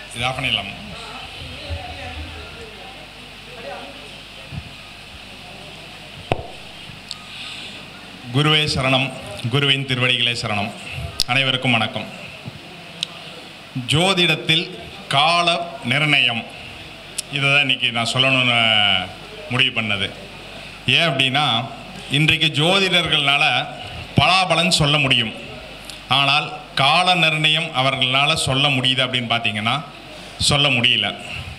இது ஆஃப் பண்ணிடலாம் குருவே சரணம் குருவின் திருவடிகளே சரணம் அனைவருக்கும் வணக்கம் ஜோதிடத்தில் கால நிர்ணயம் இதை தான் இன்றைக்கி நான் சொல்லணும்னு முடிவு பண்ணது ஏன் அப்படின்னா இன்றைக்கு ஜோதிடர்களால் பலாபலன் சொல்ல முடியும் ஆனால் கால நிர்ணயம் அவர்களால் சொல்ல முடியுது அப்படின்னு பார்த்தீங்கன்னா சொல்ல முடியல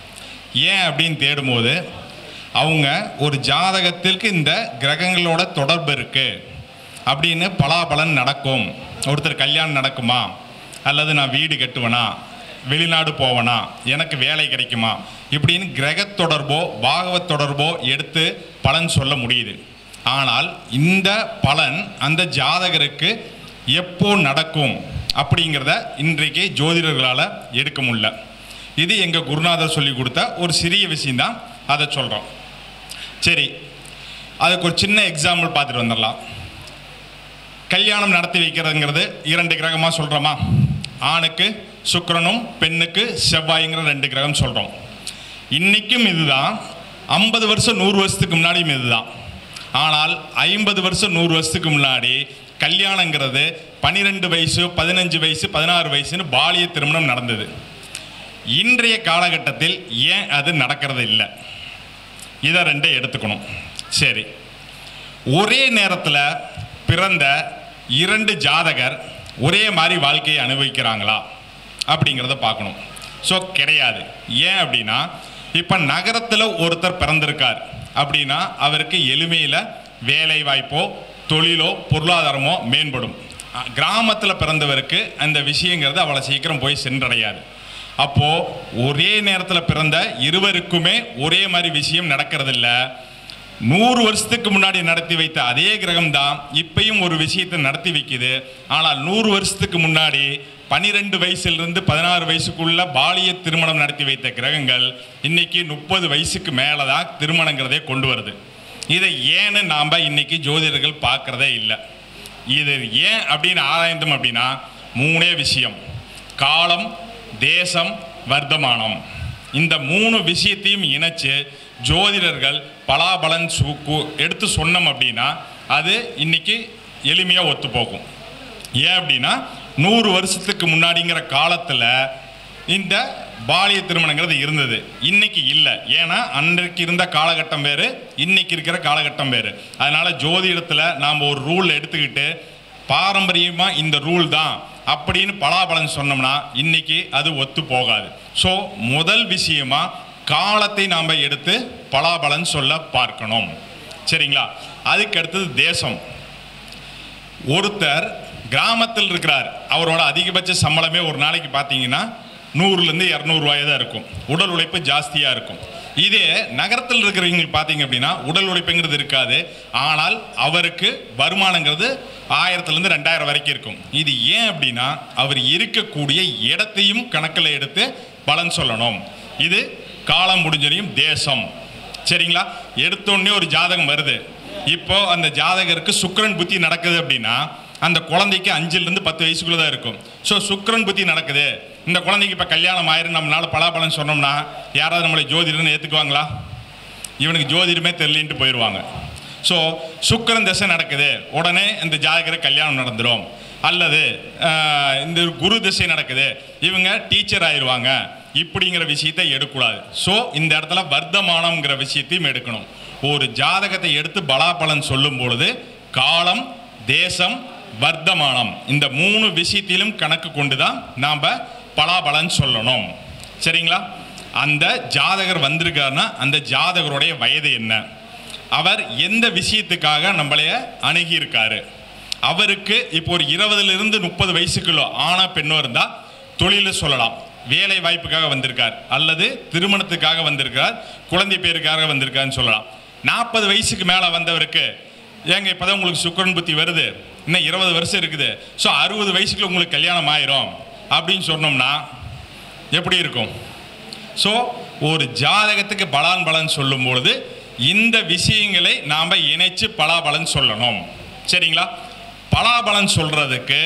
ஏன் அப்படின்னு தேடும்போது அவங்க ஒரு ஜாதகத்திற்கு இந்த கிரகங்களோட தொடர்பு இருக்குது அப்படின்னு பலாபலன் நடக்கும் ஒருத்தர் கல்யாணம் நடக்குமா அல்லது நான் வீடு கட்டுவேனா வெளிநாடு போவனா எனக்கு வேலை கிடைக்குமா இப்படின்னு கிரக தொடர்போ பாகவத் தொடர்போ எடுத்து பலன் சொல்ல முடியுது ஆனால் இந்த பலன் அந்த ஜாதகருக்கு எப்போ நடக்கும் அப்படிங்கிறத இன்றைக்கு ஜோதிடர்களால் எடுக்க முடியல இது எங்கள் குருநாதர் சொல்லி கொடுத்த ஒரு சிறிய விஷயம்தான் அதை சொல்கிறோம் சரி அதுக்கு ஒரு சின்ன எக்ஸாம்பிள் பார்த்துட்டு வந்துடலாம் கல்யாணம் நடத்தி வைக்கிறதுங்கிறது இரண்டு கிரகமாக சொல்கிறோமா ஆணுக்கு சுக்கிரனும் பெண்ணுக்கு செவ்வாய்ங்கிற ரெண்டு கிரகம் சொல்கிறோம் இன்றைக்கும் இதுதான் ஐம்பது வருஷம் நூறு வருஷத்துக்கு முன்னாடியும் இதுதான் ஆனால் ஐம்பது வருஷம் நூறு வருஷத்துக்கு முன்னாடி கல்யாணங்கிறது பன்னிரெண்டு வயசு பதினஞ்சு வயசு பதினாறு வயசுன்னு பாலிய திருமணம் நடந்தது இன்றைய காலகட்டத்தில் ஏன் அது நடக்கிறது இல்லை இதை ரெண்டை எடுத்துக்கணும் சரி ஒரே நேரத்தில் பிறந்த இரண்டு ஜாதகர் ஒரே மாதிரி வாழ்க்கையை அனுபவிக்கிறாங்களா அப்படிங்கிறத பார்க்கணும் ஸோ கிடையாது ஏன் அப்படின்னா இப்போ நகரத்தில் ஒருத்தர் பிறந்திருக்கார் அப்படின்னா அவருக்கு எளிமையில் வேலை வாய்ப்போ தொழிலோ பொருளாதாரமோ மேம்படும் கிராமத்தில் பிறந்தவருக்கு அந்த விஷயங்கிறது அவ்வளோ சீக்கிரம் போய் சென்றடையாது அப்போது ஒரே நேரத்தில் பிறந்த இருவருக்குமே ஒரே மாதிரி விஷயம் நடக்கிறதில்ல நூறு வருஷத்துக்கு முன்னாடி நடத்தி வைத்த அதே கிரகம் தான் இப்பயும் ஒரு விஷயத்தை நடத்தி வைக்குது ஆனால் நூறு வருஷத்துக்கு முன்னாடி பனிரெண்டு வயசுலேருந்து பதினாறு வயசுக்குள்ள பாலிய திருமணம் நடத்தி வைத்த கிரகங்கள் இன்னைக்கு முப்பது வயசுக்கு மேலே தான் திருமணங்கிறதே கொண்டு வருது இதை ஏன்னு நாம் இன்னைக்கு ஜோதிடர்கள் பார்க்குறதே இல்லை இது ஏன் அப்படின்னு ஆராய்ந்தோம் அப்படின்னா மூணே விஷயம் காலம் தேசம் வர்த்தமானம் இந்த மூணு விஷயத்தையும் இணைச்சு ஜோதிடர்கள் பலாபலன் சு கு- எடுத்து சொன்னோம் அப்படின்னா அது இன்னைக்கு எளிமையாக ஒத்து போகும் ஏன் அப்படின்னா நூறு வருஷத்துக்கு முன்னாடிங்கிற காலத்தில் இந்த பாலிய திருமணங்கிறது இருந்தது இன்னைக்கு இல்லை ஏன்னா அன்றைக்கு இருந்த காலகட்டம் வேறு இன்னைக்கு இருக்கிற காலகட்டம் வேறு அதனால ஜோதிடத்தில் நாம் ஒரு ரூல் எடுத்துக்கிட்டு பாரம்பரியமாக இந்த ரூல் தான் அப்படின்னு பலாபலன் சொன்னோம்னா இன்னைக்கு அது ஒத்து போகாது ஸோ முதல் விஷயமா காலத்தை நாம் எடுத்து பலாபலன் சொல்ல பார்க்கணும் சரிங்களா அதுக்கு அடுத்தது தேசம் ஒருத்தர் கிராமத்தில் இருக்கிறார் அவரோட அதிகபட்ச சம்பளமே ஒரு நாளைக்கு பார்த்தீங்கன்னா நூறுலேருந்து இரநூறுவாயே தான் இருக்கும் உடல் உழைப்பு ஜாஸ்தியாக இருக்கும் இதே நகரத்தில் இருக்கிறவங்களுக்கு பார்த்தீங்க அப்படின்னா உடல் உழைப்புங்கிறது இருக்காது ஆனால் அவருக்கு வருமானங்கிறது ஆயிரத்துலேருந்து ரெண்டாயிரம் வரைக்கும் இருக்கும் இது ஏன் அப்படின்னா அவர் இருக்கக்கூடிய இடத்தையும் கணக்கில் எடுத்து பலன் சொல்லணும் இது காலம் முடிஞ்சதையும் தேசம் சரிங்களா எடுத்தோடனே ஒரு ஜாதகம் வருது இப்போ அந்த ஜாதகருக்கு சுக்கிரன் புத்தி நடக்குது அப்படின்னா அந்த குழந்தைக்கு அஞ்சுலேருந்து பத்து வயசுக்குள்ள தான் இருக்கும் ஸோ சுக்கிரன் புத்தி நடக்குது இந்த குழந்தைக்கு இப்போ கல்யாணம் ஆயிரும் நம்மளால பலாபலன் சொன்னோம்னா யாராவது நம்மளை ஜோதிடர்னு ஏற்றுக்குவாங்களா இவனுக்கு ஜோதிடமே தெரியலன்ட்டு போயிடுவாங்க ஸோ சுக்கிரன் திசை நடக்குது உடனே இந்த ஜாதகருக்கு கல்யாணம் நடந்துடும் அல்லது ஆஹ், இந்த குரு திசை நடக்குது இவங்க டீச்சர் ஆயிடுவாங்க இப்படிங்கிற விஷயத்தை எடுக்கக்கூடாது ஸோ இந்த இடத்துல வர்த்தமானம்ங்கிற விஷயத்தையும் எடுக்கணும் ஒரு ஜாதகத்தை எடுத்து பலாபலன் சொல்லும் பொழுது காலம் தேசம் வர்த்தமானம் இந்த மூணு விஷயத்திலும் கணக்கு கொண்டு தான் நாம் பலாபலன் சொல்லணும் சரிங்களா அந்த ஜாதகர் வந்திருக்காருன்னா அந்த ஜாதகருடைய வயது என்ன அவர் எந்த விஷயத்துக்காக நம்மளைய அணுகி இருக்காரு அவருக்கு இப்போ ஒரு இருபதுல இருந்து முப்பது வயசுக்குள்ள ஆணா பெண்ணோ இருந்தால் தொழில் சொல்லலாம் வேலை வாய்ப்புக்காக வந்திருக்கார் அல்லது திருமணத்துக்காக வந்திருக்கார் குழந்தை பேருக்காக வந்திருக்காருன்னு சொல்லலாம் நாற்பது வயசுக்கு மேலே வந்தவருக்கு ஏங்க இப்போதான் உங்களுக்கு சுக்கரன் புத்தி வருது இன்னும் இருபது வருஷம் இருக்குது ஸோ அறுபது வயசுக்குள்ள உங்களுக்கு கல்யாணம் ஆயிரும் அப்படின்னு சொன்னோம்னா எப்படி இருக்கும் ஸோ ஒரு ஜாதகத்துக்கு பலான் பலன் சொல்லும் பொழுது இந்த விஷயங்களை நாம் இணைச்சு பலாபலன் சொல்லணும் சரிங்களா பலாபலன் சொல்றதுக்கு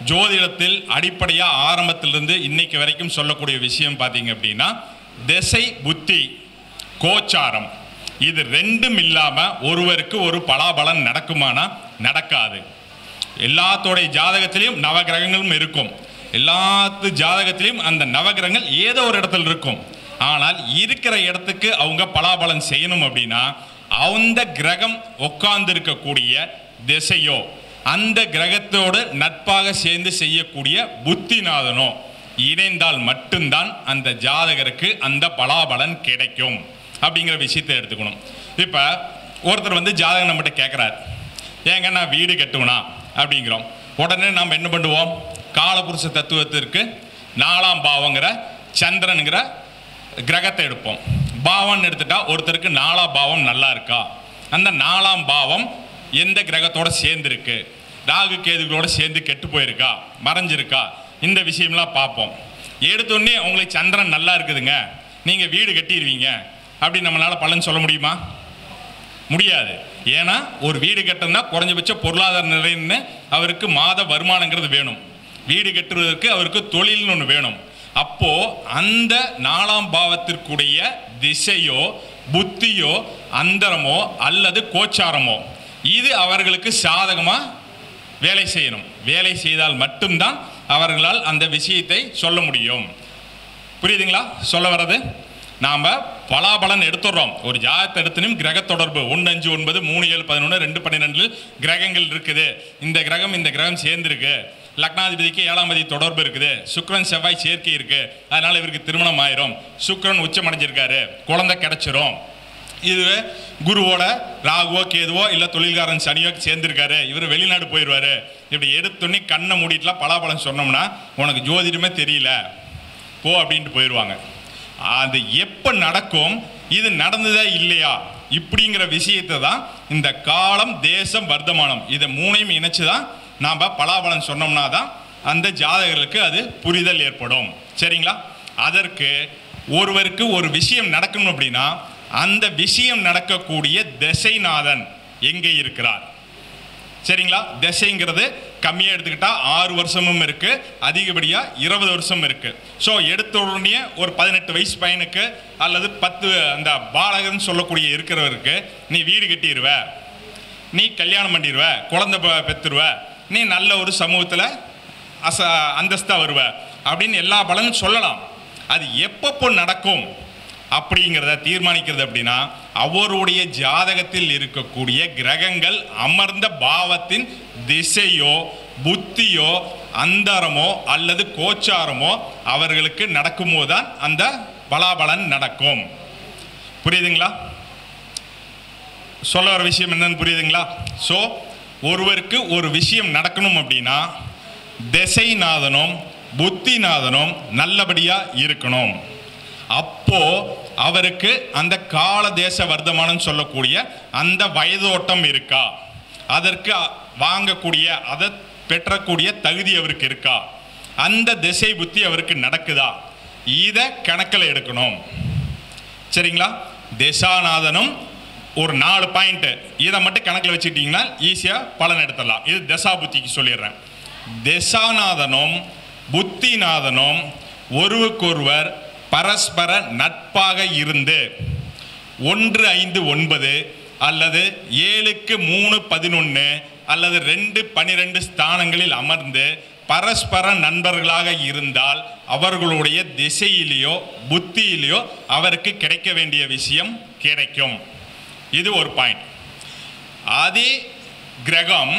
ஜோதிடத்தில் அடிப்படையாக ஆரம்பத்திலிருந்து இன்னைக்கு வரைக்கும் சொல்லக்கூடிய விஷயம் பார்த்தீங்க அப்படின்னா திசை புத்தி கோச்சாரம் இது ரெண்டும் இல்லாமல் ஒருவருக்கு ஒரு பலாபலன் நடக்குமானா நடக்காது எல்லாத்தோடைய ஜாதகத்திலையும் நவகிரகங்களும் இருக்கும் எல்லாத்து ஜாதகத்திலையும் அந்த நவகிரகங்கள் ஏதோ ஒரு இடத்துல இருக்கும் ஆனால் இருக்கிற இடத்துக்கு அவங்க பலாபலன் செய்யணும் அப்படின்னா அந்த கிரகம் உட்கார்ந்து இருக்கக்கூடிய திசையோ அந்த கிரகத்தோடு நட்பாக சேர்ந்து செய்யக்கூடிய புத்திநாதனோ இணைந்தால் மட்டும்தான் அந்த ஜாதகருக்கு அந்த பலாபலன் கிடைக்கும் அப்படிங்கிற விஷயத்தை எடுத்துக்கணும் இப்போ ஒருத்தர் வந்து ஜாதகம் நம்மகிட்ட கேட்குறாரு ஏங்க நான் வீடு கட்டுவனா அப்படிங்கிறோம் உடனே நாம் என்ன பண்ணுவோம் காலபுருஷ தத்துவத்திற்கு நாலாம் பாவங்கிற சந்திரனுங்கிற கிரகத்தை எடுப்போம் பாவம்னு எடுத்துட்டா ஒருத்தருக்கு நாலாம் பாவம் நல்லா இருக்கா அந்த நாலாம் பாவம் எந்த கிரகத்தோட சேர்ந்துருக்கு ராகு கேதுகளோட சேர்ந்து கெட்டு போயிருக்கா மறைஞ்சிருக்கா இந்த விஷயம்லாம் பார்ப்போம் எடுத்தோடனே உங்களுக்கு சந்திரன் நல்லா இருக்குதுங்க நீங்கள் வீடு கட்டிடுவீங்க அப்படி நம்மளால் பலன் சொல்ல முடியுமா முடியாது ஏன்னா ஒரு வீடு கட்டணும்னா குறைஞ்சபட்ச பொருளாதார நிலைன்னு அவருக்கு மாத வருமானங்கிறது வேணும் வீடு கட்டுவதற்கு அவருக்கு தொழில்னு ஒன்று வேணும் அப்போ அந்த நாலாம் பாவத்திற்குடைய திசையோ புத்தியோ அந்தரமோ அல்லது கோச்சாரமோ இது அவர்களுக்கு சாதகமாக வேலை செய்யணும் வேலை செய்தால் மட்டும்தான் அவர்களால் அந்த விஷயத்தை சொல்ல முடியும் புரியுதுங்களா சொல்ல வர்றது நாம் பலாபலன் எடுத்துடுறோம் ஒரு ஜாதகத்தை எடுத்தனும் கிரக தொடர்பு ஒன்று அஞ்சு ஒன்பது மூணு ஏழு பதினொன்று ரெண்டு பன்னிரெண்டில் கிரகங்கள் இருக்குது இந்த கிரகம் இந்த கிரகம் சேர்ந்துருக்கு லக்னாதிபதிக்கு ஏழாம் தேதி தொடர்பு இருக்குது சுக்கிரன் செவ்வாய் சேர்க்கை இருக்கு அதனால இவருக்கு திருமணம் ஆயிரும் சுக்கிரன் உச்சம் அடைஞ்சிருக்காரு குழந்தை கிடைச்சிரும் இது குருவோட ராகுவோ கேதுவோ இல்லை தொழில்காரன் சனியோ சேர்ந்திருக்காரு இவர் வெளிநாடு போயிடுவாரு இப்படி எடுத்தோன்னே கண்ணை மூடிட்டுலாம் பலாபலன் சொன்னோம்னா உனக்கு ஜோதிடமே தெரியல போ அப்படின்ட்டு போயிடுவாங்க அது எப்போ நடக்கும் இது நடந்ததா இல்லையா இப்படிங்கிற விஷயத்தை தான் இந்த காலம் தேசம் வர்த்தமானம் இதை மூணையும் இணைச்சு தான் நாம் பலாபலன் சொன்னோம்னா தான் அந்த ஜாதகர்களுக்கு அது புரிதல் ஏற்படும் சரிங்களா அதற்கு ஒருவருக்கு ஒரு விஷயம் நடக்கணும் அப்படின்னா அந்த விஷயம் நடக்கக்கூடிய திசைநாதன் எங்கே இருக்கிறார் சரிங்களா திசைங்கிறது கம்மியாக எடுத்துக்கிட்டா ஆறு வருஷமும் இருக்கு அதிகப்படியாக இருபது வருஷம் இருக்கு ஸோ எடுத்த உடனே ஒரு பதினெட்டு வயசு பையனுக்கு அல்லது பத்து அந்த பாலகன் சொல்லக்கூடிய இருக்கிறவருக்கு நீ வீடு கட்டிடுவ நீ கல்யாணம் பண்ணிடுவ குழந்தை பெ- பெத்துருவ நீ நல்ல ஒரு சமூகத்தில் அச அந்தஸ்தாக வருவ அப்படின்னு எல்லா பலனும் சொல்லலாம் அது எப்பப்போ நடக்கும் அப்படிங்கிறத தீர்மானிக்கிறது அப்படின்னா அவருடைய ஜாதகத்தில் இருக்கக்கூடிய கிரகங்கள் அமர்ந்த பாவத்தின் திசையோ புத்தியோ அந்தரமோ அல்லது கோச்சாரமோ அவர்களுக்கு நடக்கும்போது தான் அந்த பலாபலன் நடக்கும் புரியுதுங்களா சொல்ல வர விஷயம் என்னன்னு புரியுதுங்களா ஸோ ஒருவருக்கு ஒரு விஷயம் நடக்கணும் அப்படின்னா திசைநாதனும் புத்திநாதனும் நல்லபடியாக இருக்கணும் அப்போ அவருக்கு அந்த கால தேச வர்த்தமானம் சொல்லக்கூடிய அந்த வயதோட்டம் இருக்கா அதற்கு அ- வாங்கக்கூடிய அதை பெற்றக்கூடிய தகுதி அவருக்கு இருக்கா அந்த திசை புத்தி அவருக்கு நடக்குதா இதை கணக்கில் எடுக்கணும் சரிங்களா திசாநாதனும் ஒரு நாலு பாயிண்ட் இதை மட்டும் கணக்கில் வச்சுக்கிட்டிங்கன்னா ஈஸியாக பலன் எடுத்துடலாம் இது தசா புத்திக்கு சொல்லிடுறேன் திசாநாதனும் புத்திநாதனும் ஒருவருக்கொருவர் பரஸ்பர நட்பாக இருந்து ஒன்று ஐந்து ஒன்பது அல்லது ஏழுக்கு மூணு பதினொன்று அல்லது ரெண்டு பனிரெண்டு ஸ்தானங்களில் அமர்ந்து பரஸ்பர நண்பர்களாக இருந்தால் அவர்களுடைய திசையிலேயோ புத்தியிலேயோ அவருக்கு கிடைக்க வேண்டிய விஷயம் கிடைக்கும் இது ஒரு பாயிண்ட் அதே கிரகம்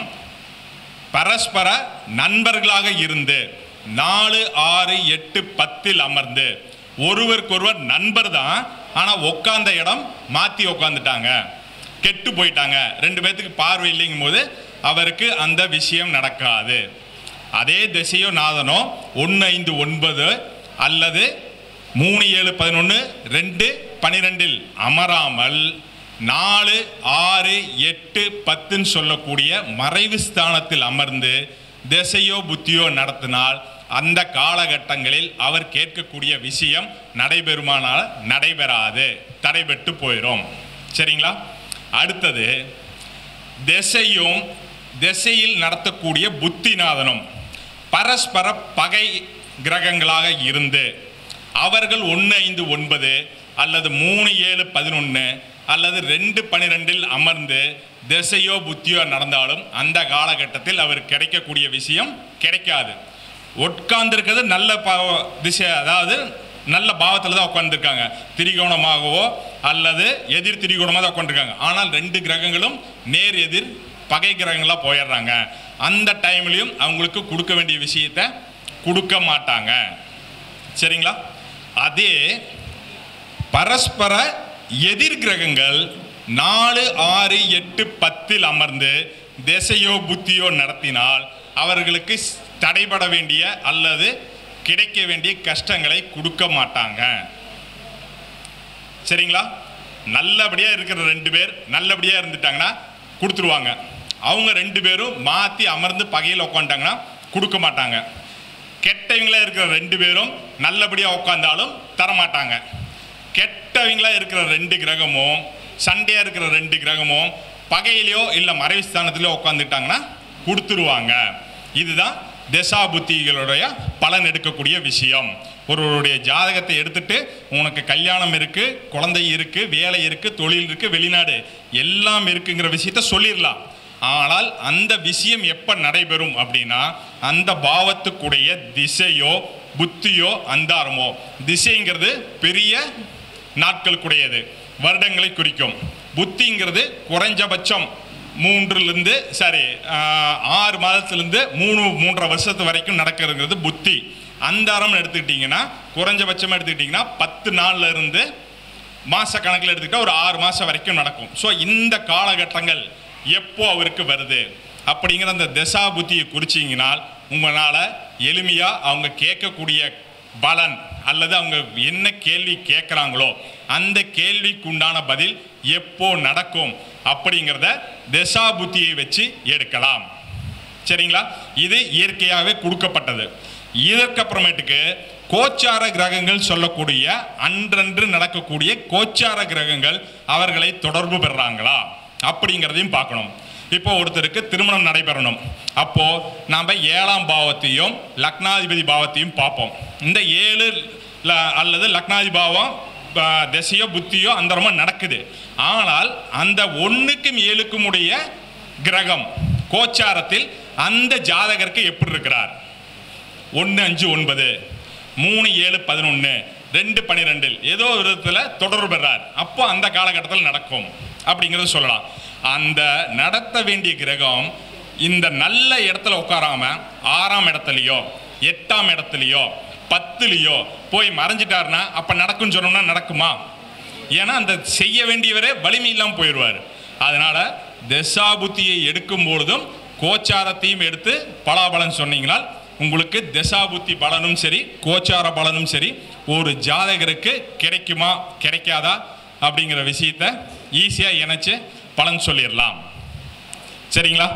பரஸ்பர நண்பர்களாக இருந்து நாலு ஆறு எட்டு பத்தில் அமர்ந்து ஒருவருக்கொருவர் நண்பர் தான் ஆனால் உட்கார்ந்த இடம் மாற்றி உட்காந்துட்டாங்க கெட்டு போயிட்டாங்க ரெண்டு பேர்த்துக்கு பார்வை இல்லைங்கும் போது அவருக்கு அந்த விஷயம் நடக்காது அதே திசையோ நாதனோ ஒன்று ஐந்து ஒன்பது அல்லது மூணு ஏழு பதினொன்று ரெண்டு பனிரெண்டில் அமராமல் நாலு ஆறு எட்டு பத்துன்னு சொல்லக்கூடிய மறைவு ஸ்தானத்தில் அமர்ந்து திசையோ புத்தியோ நடத்தினால் அந்த காலகட்டங்களில் அவர் கேட்கக்கூடிய விஷயம் நடைபெறுமானால் நடைபெறாது தடைபெற்று போயிடும் சரிங்களா அடுத்தது திசையும் திசையில் நடத்தக்கூடிய புத்திநாதனும் பரஸ்பர பகை கிரகங்களாக இருந்து அவர்கள் ஒன்று ஐந்து ஒன்பது அல்லது மூணு ஏழு பதினொன்று அல்லது ரெண்டு பன்னிரெண்டில் அமர்ந்து திசையோ புத்தியோ நடந்தாலும் அந்த காலகட்டத்தில் அவர் கிடைக்கக்கூடிய விஷயம் கிடைக்காது உட்கார்ந்துருக்கிறது நல்ல பாவ திசை அதாவது நல்ல பாவத்தில் தான் உட்காந்துருக்காங்க திரிகோணமாகவோ அல்லது எதிர் திரிகோணமாக தான் உட்காந்துருக்காங்க ஆனால் ரெண்டு கிரகங்களும் நேர் எதிர் பகை கிரகங்களாக போயிடுறாங்க அந்த டைம்லையும் அவங்களுக்கு கொடுக்க வேண்டிய விஷயத்தை கொடுக்க மாட்டாங்க சரிங்களா அதே பரஸ்பர எதிர் கிரகங்கள் நாலு ஆறு எட்டு பத்தில் அமர்ந்து திசையோ புத்தியோ நடத்தினால் அவர்களுக்கு ஸ்- தடைபட வேண்டிய அல்லது கிடைக்க வேண்டிய கஷ்டங்களை கொடுக்க மாட்டாங்க சரிங்களா நல்லபடியாக இருக்கிற ரெண்டு பேர் நல்லபடியாக இருந்துட்டாங்கன்னா கொடுத்துருவாங்க அவங்க ரெண்டு பேரும் மாற்றி அமர்ந்து பகையில் உட்காந்துட்டாங்கன்னா கொடுக்க மாட்டாங்க கெட்டவங்களா இருக்கிற ரெண்டு பேரும் நல்லபடியாக உட்காந்தாலும் தரமாட்டாங்க கெட்டவங்களா இருக்கிற ரெண்டு கிரகமும் சண்டையாக இருக்கிற ரெண்டு கிரகமும் பகையிலையோ இல்லை மறைவு ஸ்தானத்திலயோ உட்காந்துட்டாங்கன்னா கொடுத்துருவாங்க இதுதான் திசா புத்திகளுடைய பலன் எடுக்கக்கூடிய விஷயம் ஒருவருடைய ஜாதகத்தை எடுத்துட்டு உனக்கு கல்யாணம் இருக்கு குழந்தை இருக்கு வேலை இருக்கு தொழில் இருக்கு வெளிநாடு எல்லாம் இருக்குங்கிற விஷயத்த சொல்லிடலாம் ஆனால் அந்த விஷயம் எப்ப நடைபெறும் அப்படின்னா அந்த பாவத்துக்குடைய திசையோ புத்தியோ அந்தாரமோ திசைங்கிறது பெரிய நாட்களுக்குடையது வருடங்களை குறிக்கும் புத்திங்கிறது குறைஞ்சபட்சம் மூன்றுலேருந்து சாரி ஆறு மாதத்துலேருந்து மூணு மூன்றரை வருஷத்து வரைக்கும் நடக்கிறதுங்கிறது புத்தி அந்தாரம் எடுத்துக்கிட்டிங்கன்னா குறைஞ்சபட்சமாக எடுத்துக்கிட்டிங்கன்னா பத்து நாள்ல இருந்து மாச கணக்கில் எடுத்துக்கிட்டா ஒரு ஆறு மாதம் வரைக்கும் நடக்கும் ஸோ இந்த காலகட்டங்கள் எப்போ அவருக்கு வருது அப்படிங்கிற அந்த தசா புத்தியை குறிச்சிங்கனால் உங்களால் எளிமையாக அவங்க கேட்கக்கூடிய பலன் அல்லது அவங்க என்ன கேள்வி கேட்குறாங்களோ அந்த கேள்விக்கு உண்டான பதில் எப்போ நடக்கும் அப்படிங்கிறத தசா புத்தியை வச்சு எடுக்கலாம் சரிங்களா இது இயற்கையாகவே கொடுக்கப்பட்டது இதற்கப்புறமேட்டுக்கு கோச்சார கிரகங்கள் சொல்லக்கூடிய அன்றன்று நடக்கக்கூடிய கோச்சார கிரகங்கள் அவர்களை தொடர்பு பெறாங்களா அப்படிங்கிறதையும் பார்க்கணும் இப்போ ஒருத்தருக்கு திருமணம் நடைபெறணும் அப்போ நாம் ஏழாம் பாவத்தையும் லக்னாதிபதி பாவத்தையும் பார்ப்போம் இந்த ஏழு ல- அல்லது லக்னாதி பாவம் ப- திசையோ புத்தியோ அந்தரமோ நடக்குது ஆனால் அந்த ஒன்றுக்கும் ஏழுக்கும் உடைய கிரகம் கோச்சாரத்தில் அந்த ஜாதகருக்கு எப்படி இருக்கிறார் ஒன்று அஞ்சு ஒன்பது மூணு ஏழு பதினொன்று ரெண்டு பன்னிரெண்டில் ஏதோ ஒரு விதத்தில் தொடர்பு பெறார் அப்போ அந்த காலகட்டத்தில் நடக்கும் அப்படிங்கிறத சொல்லலாம் அந்த நடத்த வேண்டிய கிரகம் இந்த நல்ல இடத்துல உட்காராம ஆறாம் இடத்துலையோ எட்டாம் இடத்துலையோ பத்துலையோ போய் மறைஞ்சிட்டாருன்னா அப்போ நடக்கும்னு சொன்னோம்னா நடக்குமா ஏன்னா அந்த செய்ய வேண்டியவரே வலிமை இல்லாமல் போயிடுவார் அதனால தசாபுத்தியை எடுக்கும் பொழுதும் கோச்சாரத்தையும் எடுத்து பலாபலன் சொன்னீங்கனால் உங்களுக்கு தசாபுத்தி பலனும் சரி கோச்சார பலனும் சரி ஒரு ஜாதகருக்கு கிடைக்குமா கிடைக்காதா அப்படிங்கிற விஷயத்த ஈஸியாக இணைச்சு பலன் சொல்லிடலாம் சரிங்களா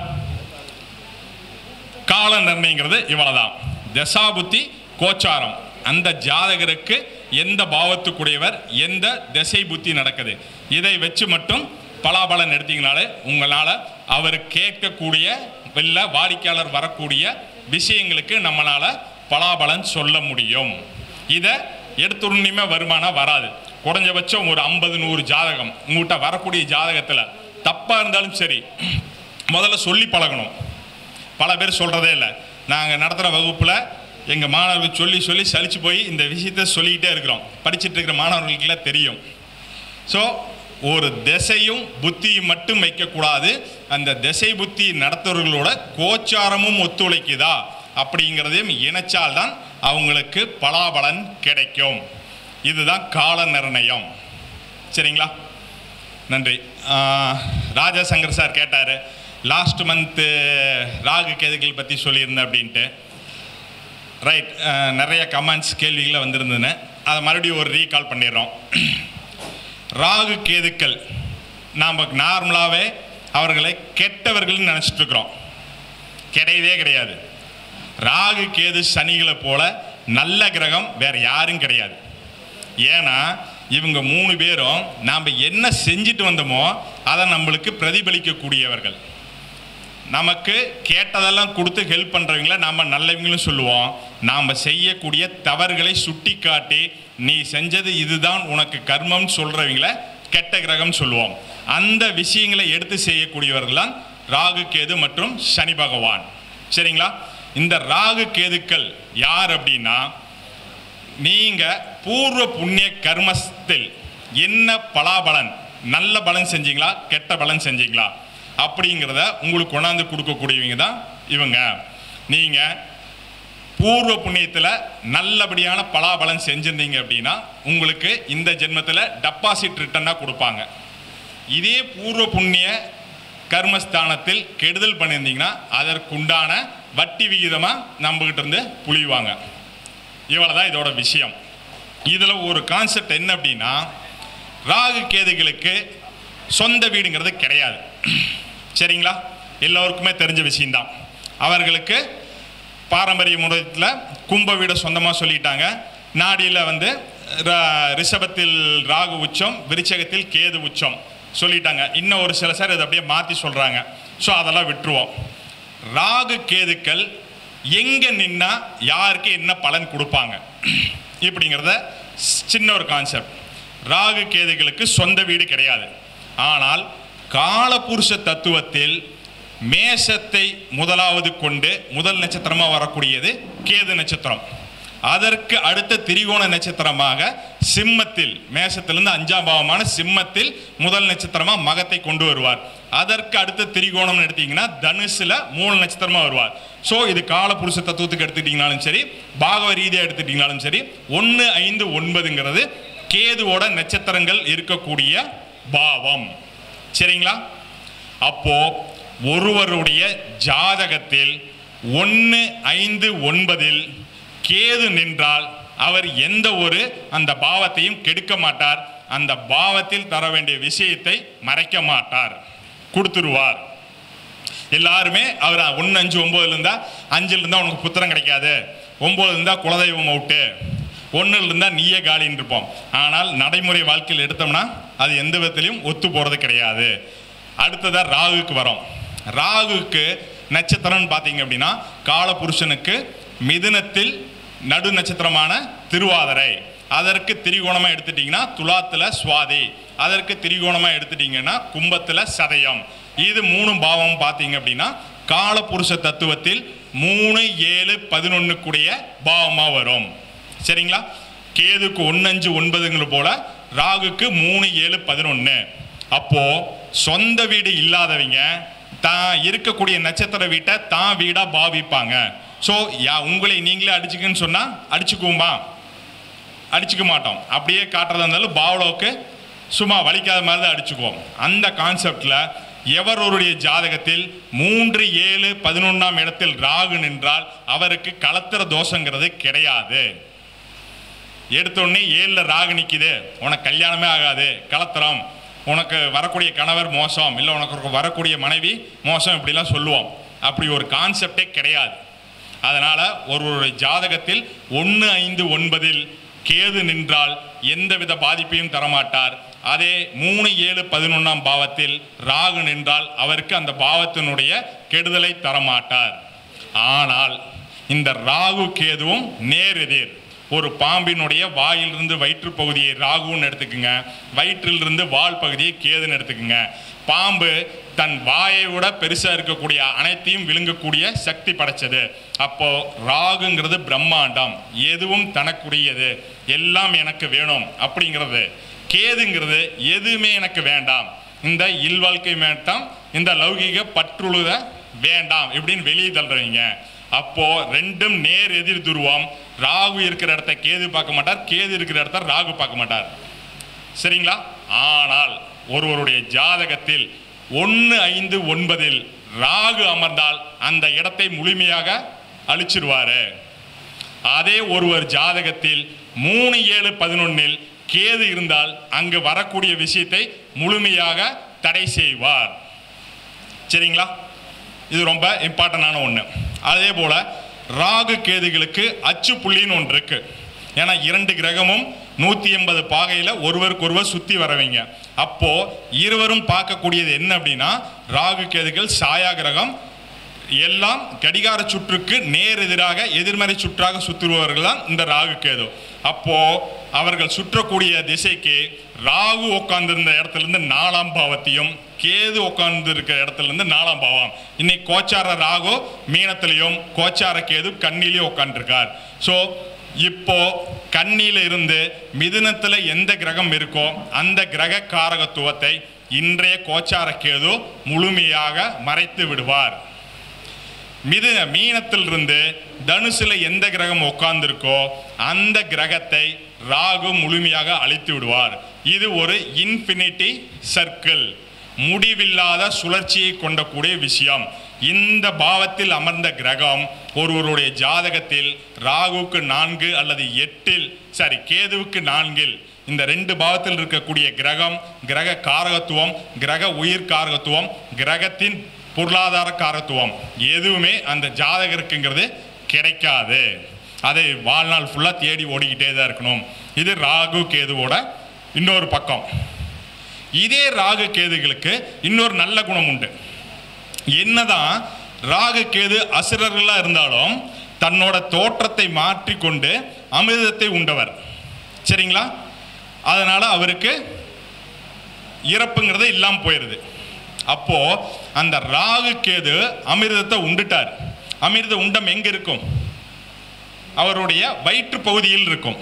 கால நிர்ணயங்கிறது இவ்வளவுதான் தசாபுத்தி கோச்சாரம் அந்த ஜாதகருக்கு எந்த பாவத்துக்குடையவர் எந்த திசை புத்தி நடக்குது இதை வச்சு மட்டும் பலாபலன் எடுத்தீங்கனாலே உங்களால் அவர் கேட்கக்கூடிய வெளில வாடிக்கையாளர் வரக்கூடிய விஷயங்களுக்கு நம்மளால் பலாபலன் சொல்ல முடியும் இதை எடுத்துடனே வருமானம் வராது குறைஞ்சபட்சம் ஒரு ஐம்பது நூறு ஜாதகம் உங்கள்கிட்ட வரக்கூடிய ஜாதகத்தில் தப்பாக இருந்தாலும் சரி முதல்ல சொல்லி பழகணும் பல பேர் சொல்கிறதே இல்லை நாங்கள் நடத்துகிற வகுப்பில் எங்கள் மாணவர்கள் சொல்லி சொல்லி சலிச்சு போய் இந்த விஷயத்த சொல்லிக்கிட்டே இருக்கிறோம் படிச்சுட்டு இருக்கிற மாணவர்களுக்கெல்லாம் தெரியும் ஸோ ஒரு திசையும் புத்தியும் மட்டும் வைக்கக்கூடாது அந்த திசை புத்தி நடத்துறவர்களோட கோச்சாரமும் ஒத்துழைக்குதா அப்படிங்கிறதையும் இணைச்சால்தான் அவங்களுக்கு பலாபலன் கிடைக்கும் இதுதான் கால நிர்ணயம் சரிங்களா நன்றி ஆஹ், ராஜாசங்கர் சார் கேட்டார் லாஸ்ட் மந்த்து ராகு கேதுகள் பற்றி சொல்லியிருந்தேன் அப்படின்ட்டு ரைட் நிறைய கமெண்ட்ஸ் கேள்விகளை வந்திருந்ததுன்னு அதை மறுபடியும் ஒரு ரீகால் பண்ணிடுறோம் ராகு கேதுக்கள் நாம் நார்மலாகவே அவர்களை கெட்டவர்கள்னு நினச்சிட்டு இருக்கிறோம் கிடையவே கிடையாது ராகு கேது சனிகளை போல நல்ல கிரகம் வேற யாரும் கிடையாது ஏன்னா இவங்க மூணு பேரும் நாம் என்ன செஞ்சுட்டு வந்தோமோ அதை நம்மளுக்கு பிரதிபலிக்கக்கூடியவர்கள் நமக்கு கேட்டதெல்லாம் கொடுத்து ஹெல்ப் பண்ணுறவங்கள நாம் நல்லவங்களும் சொல்லுவோம் நாம் செய்யக்கூடிய தவறுகளை சுட்டி காட்டி நீ செஞ்சது இதுதான் உனக்கு கர்மம் சொல்கிறவங்கள கெட்ட கிரகம் சொல்லுவோம் அந்த விஷயங்களை எடுத்து செய்யக்கூடியவர்கள்லாம் ராகு கேது மற்றும் சனி பகவான் சரிங்களா இந்த ராகு கேதுக்கள் யார் அப்படின்னா நீங்க பூர்வ புண்ணிய கர்மத்தில் என்ன பலாபலன் நல்ல பலன் செஞ்சீங்களா கெட்ட பலன் செஞ்சீங்களா அப்படிங்கிறத உங்களுக்கு கொண்டாந்து கொடுக்கக்கூடியவங்க தான் இவங்க நீங்க பூர்வ புண்ணியத்தில் நல்லபடியான பலாபலன் செஞ்சிருந்தீங்க அப்படின்னா உங்களுக்கு இந்த ஜென்மத்தில் டெபாசிட் ரிட்டர்னாக கொடுப்பாங்க இதே பூர்வ புண்ணிய கர்மஸ்தானத்தில் கெடுதல் பண்ணியிருந்தீங்கன்னா அதற்குண்டான வட்டி விகிதமாக நம்மகிட்ட இருந்து புளிவாங்க இவ்வளோ தான் இதோட விஷயம் இதில் ஒரு கான்செப்ட் என்ன அப்படின்னா ராகு கேதுகளுக்கு சொந்த வீடுங்கிறது கிடையாது சரிங்களா எல்லோருக்குமே தெரிஞ்ச விஷயம்தான் அவர்களுக்கு பாரம்பரிய முறையில் கும்ப வீடை சொந்தமாக சொல்லிட்டாங்க நாடியில் வந்து ர- ரிஷபத்தில் ராகு உச்சம் விருச்சகத்தில் கேது உச்சம் சொல்லிட்டாங்க இன்னும் ஒரு சில சார் இதை அப்படியே மாற்றி சொல்கிறாங்க ஸோ அதெல்லாம் விட்டுருவோம் ராகு கேதுக்கள் எங்கே நின்னா யாருக்கு என்ன பலன் கொடுப்பாங்க இப்படிங்கிறத ஸ்- சின்ன ஒரு கான்செப்ட் ராகு கேதுகளுக்கு சொந்த வீடு கிடையாது ஆனால் காலபுருஷ தத்துவத்தில் மேஷத்தை முதலாவது கொண்டு முதல் நட்சத்திரமாக வரக்கூடியது கேது நட்சத்திரம் அதற்கு அடுத்த திரிகோண நட்சத்திரமாக சிம்மத்தில் மேஷத்திலிருந்து அஞ்சாம் பாவமான சிம்மத்தில் முதல் நட்சத்திரமா மகத்தை கொண்டு வருவார் அதற்கு அடுத்த திரிகோணம்னு எடுத்தீங்கன்னா தனுசுல மூணு நட்சத்திரமா வருவார் ஸோ இது காலபுருஷ தத்துவத்துக்கு எடுத்துட்டீங்கனாலும் சரி பாகவ ரீதியாக எடுத்துட்டீங்கனாலும் சரி ஒன்று ஐந்து ஒன்பதுங்கிறது கேதுவோட நட்சத்திரங்கள் இருக்கக்கூடிய பாவம் சரிங்களா அப்போ ஒருவருடைய ஜாதகத்தில் ஒன்று ஐந்து ஒன்பதில் கேது நின்றால் அவர் எந்த ஒரு அந்த பாவத்தையும் கெடுக்க மாட்டார் அந்த பாவத்தில் தர வேண்டிய விஷயத்தை மறைக்க மாட்டார் கொடுத்துருவார் எல்லாருமே அவர் ஒன்று அஞ்சு ஒம்போதுல இருந்தா அஞ்சுல இருந்தா உனக்கு புத்திரம் கிடைக்காது ஒம்போதுல இருந்தா குலதெய்வம் அவுட்டு ஒன்றுல இருந்தா நீயே காலின்னு இருப்போம் ஆனால் நடைமுறை வாழ்க்கையில் எடுத்தோம்னா அது எந்த விதத்திலையும் ஒத்து போறது கிடையாது அடுத்ததா ராகுக்கு வரோம் ராகுக்கு நட்சத்திரம்னு பார்த்தீங்க அப்படின்னா காலபுருஷனுக்கு மிதுனத்தில் நடு நட்சத்திரமான திருவாதிரை அதற்கு திரிகோணமாக எடுத்துட்டிங்கன்னா துலாத்தில் சுவாதி அதற்கு திரிகோணமாக எடுத்துட்டிங்கன்னா கும்பத்தில் சதயம் இது மூணு பாவம் பார்த்தீங்க அப்படின்னா காலபுருஷ தத்துவத்தில் மூணு ஏழு பதினொன்றுக்குடைய பாவமாக வரும் சரிங்களா கேதுக்கு ஒன்று அஞ்சு ஒன்பதுங்கிற போல ராகுக்கு மூணு ஏழு பதினொன்று அப்போ சொந்த வீடு இல்லாதவங்க தான் இருக்கக்கூடிய நட்சத்திர வீட்டை தான் வீடாக பாவிப்பாங்க ஸோ யா உங்களை நீங்களே அடிச்சுக்குன்னு சொன்னால் அடிச்சுக்குவோமா அடிச்சுக்க மாட்டோம் அப்படியே காட்டுறதா இருந்தாலும் பாவலோக்கு சும்மா வலிக்காத மாதிரி தான் அடிச்சுக்குவோம் அந்த கான்செப்டில் எவருடைய ஜாதகத்தில் மூன்று ஏழு பதினொன்றாம் இடத்தில் ராகு நின்றால் அவருக்கு கலத்திர தோஷங்கிறது கிடையாது எடுத்தோடனே ஏழில் ராகு நிற்கிது உனக்கு கல்யாணமே ஆகாது கலத்திரம் உனக்கு வரக்கூடிய கணவர் மோசம் இல்லை உனக்கு வரக்கூடிய மனைவி மோசம் இப்படிலாம் சொல்லுவோம் அப்படி ஒரு கான்செப்டே கிடையாது அதனால் ஒருவருடைய ஜாதகத்தில் ஒன்று ஐந்து ஒன்பதில் கேது நின்றால் எந்தவித பாதிப்பையும் தரமாட்டார் அதே மூணு ஏழு பதினொன்றாம் பாவத்தில் ராகு நின்றால் அவருக்கு அந்த பாவத்தினுடைய கெடுதலை தரமாட்டார் ஆனால் இந்த ராகு கேதுவும் நேரெதிர் ஒரு பாம்பினுடைய வாயிலிருந்து வயிற்று பகுதியை ராகுன்னு எடுத்துக்குங்க வயிற்றிலிருந்து வால் பகுதியை கேதுன்னு எடுத்துக்குங்க பாம்பு தன் வாயை விட பெருசாக இருக்கக்கூடிய அனைத்தையும் விழுங்கக்கூடிய சக்தி படைச்சது அப்போ ராகுங்கிறது பிரம்மாண்டம் எதுவும் தனக்குரியது எல்லாம் எனக்கு வேணும் அப்படிங்கிறது கேதுங்கிறது எதுவுமே எனக்கு வேண்டாம் இந்த இல்வாழ்க்கை வேண்டாம் இந்த லௌகிக பற்றுழுத வேண்டாம் இப்படின்னு வெளியே தள்ளுறவங்க அப்போ ரெண்டும் நேர் எதிர் துருவம் ராகு இருக்கிற இடத்த கேது பார்க்க மாட்டார் கேது இருக்கிற இடத்த ராகு பார்க்க மாட்டார் சரிங்களா ஆனால் ஒருவருடைய ஜாதகத்தில் ஒன்று ஐந்து ஒன்பதில் ராகு அமர்ந்தால் அந்த இடத்தை முழுமையாக அழிச்சிருவாரு அதே ஒருவர் ஜாதகத்தில் மூணு ஏழு பதினொன்னில் கேது இருந்தால் அங்கு வரக்கூடிய விஷயத்தை முழுமையாக தடை செய்வார் சரிங்களா இது ரொம்ப இம்பார்ட்டண்டான ஒன்று அதே போல் ராகு கேதுகளுக்கு அச்சு புள்ளின்னு ஒன்று இருக்கு ஏன்னா இரண்டு கிரகமும் நூற்றி எண்பது பாகையில் ஒருவருக்கொருவர் சுற்றி வரவைங்க அப்போ இருவரும் பார்க்கக்கூடியது என்ன அப்படின்னா ராகு கேதுகள் சாயா கிரகம் எல்லாம் கடிகார சுற்றுக்கு நேர் எதிராக எதிர்மறை சுற்றாக சுற்றுபவர்கள் தான் இந்த ராகு கேது அப்போ அவர்கள் சுற்றக்கூடிய திசைக்கு ராகு உட்கார்ந்திருந்த இடத்துல இருந்து நாலாம் பாவத்தையும் கேது உட்கார்ந்து இருக்கிற இடத்துல இருந்து நாலாம் பாவம் இன்னைக்கு கோச்சார ராகு மீனத்திலையும் கோச்சார கேது கண்ணிலையும் உட்காந்துருக்கார் ஸோ இப்போ கண்ணியில இருந்து மிதுனத்துல எந்த கிரகம் இருக்கோ அந்த கிரக காரகத்துவத்தை இன்றைய கோச்சார கேது முழுமையாக மறைத்து விடுவார் மிது மீனத்திலிருந்து தனுசுல எந்த கிரகம் உட்கார்ந்திருக்கோ அந்த கிரகத்தை ராகு முழுமையாக அழித்து விடுவார் இது ஒரு இன்ஃபினிட்டி சர்க்கிள் முடிவில்லாத சுழற்சியை கொண்டக்கூடிய விஷயம் இந்த பாவத்தில் அமர்ந்த கிரகம் ஒருவருடைய ஜாதகத்தில் ராகுவுக்கு நான்கு அல்லது எட்டில் சாரி கேதுவுக்கு நான்கில் இந்த ரெண்டு பாவத்தில் இருக்கக்கூடிய கிரகம் கிரக காரகத்துவம் கிரக உயிர் காரகத்துவம் கிரகத்தின் பொருளாதார காரத்துவம் எதுவுமே அந்த ஜாதகருக்குங்கிறது கிடைக்காது அதை வாழ்நாள் ஃபுல்லாக தேடி ஓடிக்கிட்டே தான் இருக்கணும் இது ராகு கேதுவோட இன்னொரு பக்கம் இதே ராகு கேதுகளுக்கு இன்னொரு நல்ல குணம் உண்டு என்னதான் ராகு கேது அசுரர்களாக இருந்தாலும் தன்னோட தோற்றத்தை மாற்றிக்கொண்டு அமிர்தத்தை உண்டவர் சரிங்களா அதனால அவருக்கு இறப்புங்கிறது இல்லாமல் போயிடுது அப்போ அந்த ராகு கேது அமிர்தத்தை உண்டுட்டார் அமிர்த உண்டம் எங்க இருக்கும் அவருடைய வயிற்று பகுதியில் இருக்கும்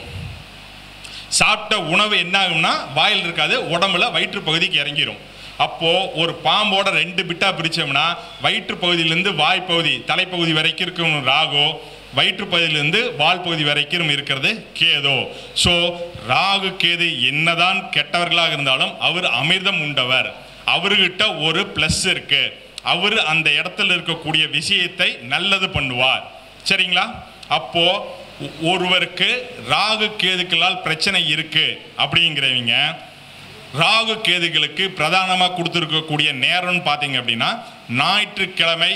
சாப்பிட்ட உணவு என்ன ஆகும்னா வாயில் இருக்காது உடம்புல வயிற்று பகுதிக்கு இறங்கிரும் அப்போ ஒரு பாம்போட ரெண்டு பிட்டா பிரிச்சோம்னா வயிற்று பகுதியிலிருந்து வாய் பகுதி தலைப்பகுதி வரைக்கும் இருக்கும் ராகு வயிற்று பகுதியிலிருந்து வால் பகுதி வரைக்கும் இருக்கிறது கேதோ ஸோ ராகு கேது என்னதான் கெட்டவர்களாக இருந்தாலும் அவர் அமிர்தம் உண்டவர் அவர்கிட்ட ஒரு ப்ளஸ் இருக்கு அவர் அந்த இடத்துல இருக்கக்கூடிய விஷயத்தை நல்லது பண்ணுவார் சரிங்களா அப்போ ஒ- ஒருவருக்கு ராகு கேதுக்களால் பிரச்சனை இருக்கு அப்படிங்கிறவங்க ராகு கேதுகளுக்கு பிரதானமாக கொடுத்துருக்கக்கூடிய நேரம்னு பார்த்தீங்க அப்படின்னா ஞாயிற்றுக்கிழமை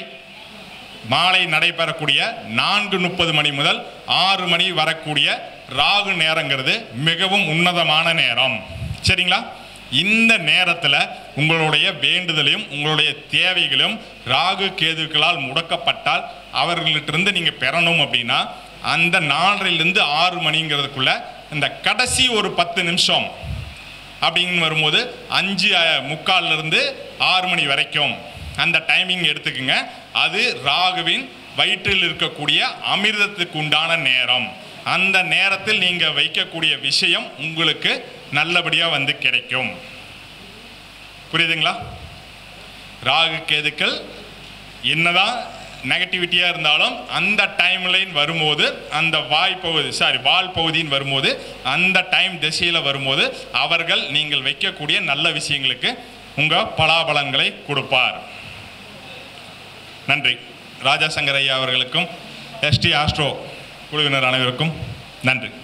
மாலை நடைபெறக்கூடிய நான்கு முப்பது மணி முதல் ஆறு மணி வரக்கூடிய ராகு நேரங்கிறது மிகவும் உன்னதமான நேரம் சரிங்களா இந்த நேரத்தில் உங்களுடைய வேண்டுதலையும் உங்களுடைய தேவைகளையும் ராகு கேதுக்களால் முடக்கப்பட்டால் அவர்களிட்டிருந்து நீங்கள் பெறணும் அப்படின்னா அந்த நாலரைலேருந்து ஆறு மணிங்கிறதுக்குள்ள இந்த கடைசி ஒரு பத்து நிமிஷம் அப்படின்னு வரும்போது அஞ்சு அஹ், முக்கால்ல இருந்து ஆறு மணி வரைக்கும் அந்த டைமிங் எடுத்துக்கோங்க அது ராகுவின் வயிற்றில் இருக்கக்கூடிய அமிர்தத்துக்கு உண்டான நேரம் அந்த நேரத்தில் நீங்கள் வைக்கக்கூடிய விஷயம் உங்களுக்கு நல்லபடியாக வந்து கிடைக்கும் புரியுதுங்களா ராகு கேதுக்கள் என்னதான் நெகட்டிவிட்டியாக இருந்தாலும் அந்த டைம் லைன் வரும்போது அந்த வாய் பகுதி சாரி வால் பகுதின்னு வரும்போது அந்த டைம் திசையில் வரும்போது அவர்கள் நீங்கள் வைக்கக்கூடிய நல்ல விஷயங்களுக்கு உங்கள் பலாபலன்களை கொடுப்பார் நன்றி ராஜா சங்கர் ஐயா அவர்களுக்கும் எஸ்டி ஆஸ்ட்ரோ குழுவினர் அனைவருக்கும் நன்றி